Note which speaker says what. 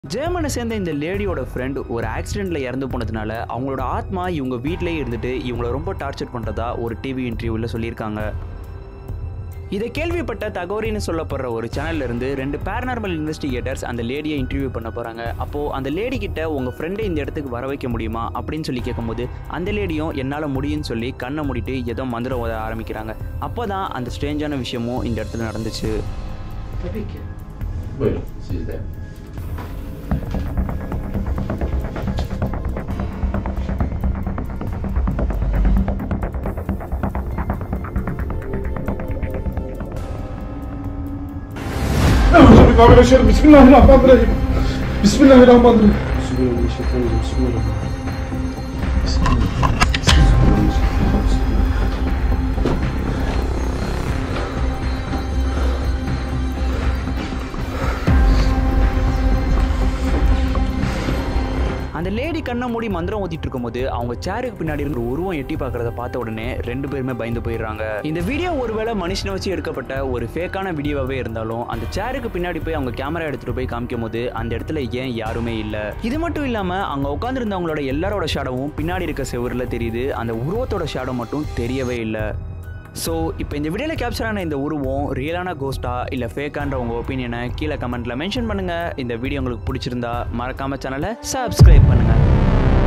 Speaker 1: ஜெர்மனை சேர்ந்த இந்த லேடியோட ஃப்ரெண்ட் ஒரு ஆக்சிடெண்ட்டில் இறந்து போனதுனால அவங்களோட ஆத்மா இவங்க வீட்டிலேயே இருந்துட்டு இவங்கள ரொம்ப டார்ச்சர் பண்ணுறதா ஒரு டிவி இன்டர்வியூவில் சொல்லியிருக்காங்க இதை கேள்விப்பட்ட தகவரின்னு சொல்லப்படுற ஒரு சேனல்ல இருந்து ரெண்டு பேரநார்மல் இன்வெஸ்டிகேட்டர்ஸ் அந்த லேடியை இன்டர்வியூ பண்ண போறாங்க அப்போ அந்த லேடி கிட்ட உங்க ஃப்ரெண்டை இந்த இடத்துக்கு வர வைக்க முடியுமா அப்படின்னு சொல்லி கேட்கும்போது அந்த லேடியும் என்னால முடியும்னு சொல்லி கண்ணை மூடிட்டு ஏதோ மந்திரம் ஓத ஆரம்பிக்கிறாங்க அப்போதான் அந்த ஸ்ட்ரேஞ்சான விஷயமும் இந்த இடத்துல நடந்துச்சு
Speaker 2: Capicchia. Bueno, si es there.
Speaker 3: أعوذ بالله من الشيطان بسم الله الرحمن الرحيم بسم الله الرحمن الرحيم
Speaker 2: بسم الله من الشيطان الرجيم. بسم الله بسم الله بسم الله
Speaker 1: அந்த லேடி கண்ணை மூடி மந்திரம் ஊத்திட்டு இருக்கும்போது அவங்க சேருக்கு பின்னாடி இருக்கிற உருவம் எட்டி பார்க்கறத பார்த்த உடனே ரெண்டு பேருமே பயந்து போயிடுறாங்க இந்த வீடியோ ஒருவேளை மனுஷனை வச்சு எடுக்கப்பட்ட ஒரு ஃபேக்கான வீடியோவாவே இருந்தாலும் அந்த சேருக்கு பின்னாடி போய் அவங்க கேமரா எடுத்துட்டு போய் காமிக்கும் போது அந்த இடத்துல ஏன் யாருமே இல்ல இது மட்டும் இல்லாம அங்க உட்காந்துருந்தவங்களோட எல்லாரோட ஷேடோவும் பின்னாடி இருக்க செவருல தெரியுது அந்த உருவத்தோட ஷேடோ மட்டும் தெரியவே இல்லை ஸோ இப்போ இந்த வீடியோவில் கேப்சர் ஆன இந்த உருவம் ரியலான கோஸ்டா இல்லை ஃபேக்கான்ற உங்கள் ஒப்பீனியனை கீழே கமெண்ட்டில் மென்ஷன் பண்ணுங்கள் இந்த வீடியோ உங்களுக்கு பிடிச்சிருந்தா மறக்காம சேனலை சப்ஸ்கிரைப் பண்ணுங்கள்